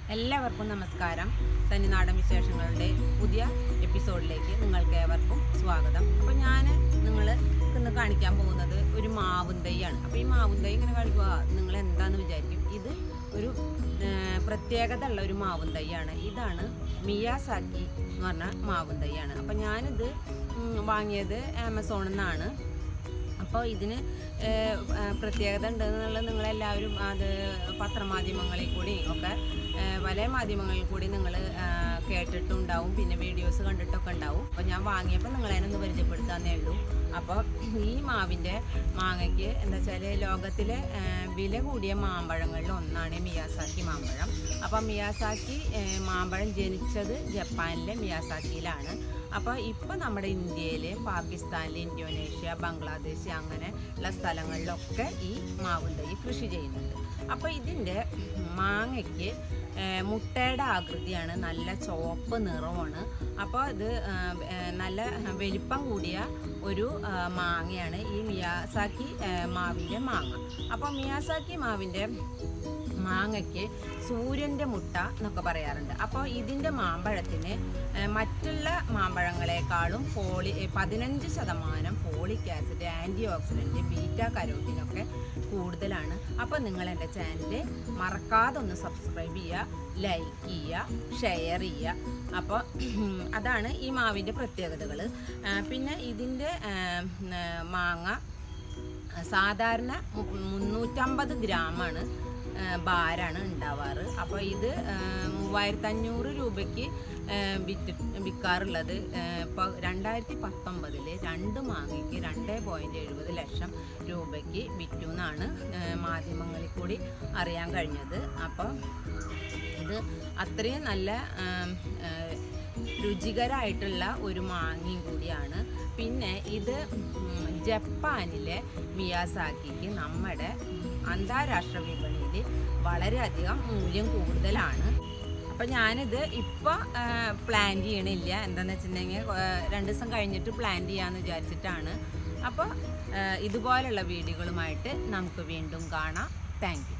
എല്ലാവർക്കും നമസ്കാരം തനിനാടൻ വിശേഷങ്ങളുടെ പുതിയ എപ്പിസോഡിലേക്ക് നിങ്ങൾക്ക് ഏവർക്കും സ്വാഗതം അപ്പോൾ ഞാൻ നിങ്ങൾ ഇന്ന് കാണിക്കാൻ പോകുന്നത് ഒരു മാവും തൈയാണ് അപ്പോൾ ഈ മാവും തൈ ഇങ്ങനെ കാണിക്കുക നിങ്ങൾ എന്താന്ന് വിചാരിക്കും ഇത് ഒരു ആ, പ്രത്യേകത ഉള്ള ഒരു മാവും തൈയാണ് ഇതാണ് മിയാസാക്കി എന്ന് പറഞ്ഞ മാവും തൈയാണ് അപ്പോൾ ഞാനിത് ഉം, വാങ്ങിയത് ആമസോണിൽ നിന്നാണ് അപ്പോൾ ഇതിന് ഏഹ്, ആ, പ്രത്യേകത ഉണ്ടെന്നുള്ളത് നിങ്ങളെല്ലാവരും അത് പത്രമാധ്യമങ്ങളിൽ കൂടി ഒക്കെ ഏഹ്, പല മാധ്യമങ്ങളിൽ കൂടി നിങ്ങൾ കേട്ടിട്ടുണ്ടാവും പിന്നെ വീഡിയോസ് കണ്ടിട്ടൊക്കെ ഉണ്ടാവും അപ്പോൾ ഞാൻ വാങ്ങിയപ്പോൾ നിങ്ങളതിനൊന്ന് പരിചയപ്പെടുത്താന്നേ ഉള്ളൂ അപ്പോൾ ഈ മാവിൻ്റെ മാങ്ങയ്ക്ക് എന്താ വെച്ചാൽ ലോകത്തിലെ ഏഹ്, വില കൂടിയ മാമ്പഴങ്ങളിൽ ഒന്നാണ് മിയാസാക്കി മാമ്പഴം അപ്പോൾ മിയാസാക്കി ഏഹ്, മാമ്പഴം ജനിച്ചത് ജപ്പാനിലെ മിയാസാക്കിയിലാണ് അപ്പോൾ ഇപ്പോൾ നമ്മുടെ ഇന്ത്യയിൽ പാകിസ്ഥാനിൽ ഇന്തോനേഷ്യ ബംഗ്ലാദേശ് അങ്ങനെ ഉള്ള സ്ഥലങ്ങളിലൊക്കെ ഈ മാവും തൈ കൃഷി ചെയ്യുന്നുണ്ട് അപ്പോൾ ഇതിൻ്റെ മാങ്ങയ്ക്ക് ഏഹ്, മുട്ടയുടെ ആകൃതിയാണ് നല്ല ചുവപ്പ് നിറമാണ് അപ്പോൾ ഇത് ഏഹ്, ഏഹ്, നല്ല വലിപ്പം കൂടിയ ഒരു ഏഹ്, മാങ്ങയാണ് ഈ മിയാസാക്കി ഏഹ്, മാവിൻ്റെ മാങ്ങ അപ്പോൾ മിയാസാക്കി മാവിൻ്റെ മാങ്ങയ്ക്ക് സൂര്യൻ്റെ മുട്ട എന്നൊക്കെ പറയാറുണ്ട് അപ്പോൾ ഇതിൻ്റെ മാമ്പഴത്തിന് ഏഹ്, മറ്റുള്ള മാമ്പഴങ്ങളെക്കാളും ഫോളി ഏഹ്, പതിനഞ്ച് ശതമാനം folic acid antioxidant beta കരോട്ടിനൊക്കെ കൂടുതലാണ് അപ്പോൾ നിങ്ങൾ എൻ്റെ ചാനൽ മറക്കാതെ ഒന്ന് സബ്സ്ക്രൈബ് ചെയ്യുക ലൈക്ക് ചെയ്യുക ഷെയർ ചെയ്യുക അപ്പോൾ അതാണ് ഈ മാവിൻ്റെ പ്രത്യേകതകൾ പിന്നെ ഇതിൻ്റെ ഏഹ്, ഏഹ്, മാങ്ങ സാധാരണ മു- മുന്നൂറ്റമ്പത് ഗ്രാമാണ് ആ, ഭാരാണ് ഉണ്ടാവാറ് അപ്പോൾ ഇത് മൂവായിരത്തി അഞ്ഞൂറ് രൂപയ്ക്ക് ആ, വിറ്റ് വിൽക്കാറുള്ളത് ഇപ്പോൾ രണ്ടായിരത്തി പത്തൊമ്പതിൽ രണ്ട് മാങ്ങയ്ക്ക് രണ്ട് പോയിൻറ്റ് എഴുപത് ലക്ഷം രൂപയ്ക്ക് വിറ്റു എന്നാണ് ആ, മാധ്യമങ്ങളിൽ കൂടി അറിയാൻ കഴിഞ്ഞത് അപ്പോൾ ഇത് അത്രയും നല്ല ആം, ആ, രുചികരായിട്ടുള്ള ഒരു മാങ്ങയും കൂടിയാണ് പിന്നെ ഇത് ഉം, ജപ്പാനിലെ മിയാസാക്കിക്ക് നമ്മുടെ അന്താരാഷ്ട്ര വിപണിയിൽ വളരെയധികം മൂല്യം കൂടുതലാണ് അപ്പം ഞാനിത് ഇപ്പോൾ പ്ലാൻ ചെയ്യണില്ല എന്താണെന്ന് വെച്ചിട്ടുണ്ടെങ്കിൽ രണ്ട് ദിവസം കഴിഞ്ഞിട്ട് പ്ലാൻ ചെയ്യാമെന്ന് വിചാരിച്ചിട്ടാണ് അപ്പോൾ ഇതുപോലുള്ള വീഡിയോകളുമായിട്ട് നമുക്ക് വീണ്ടും കാണാം താങ്ക് യു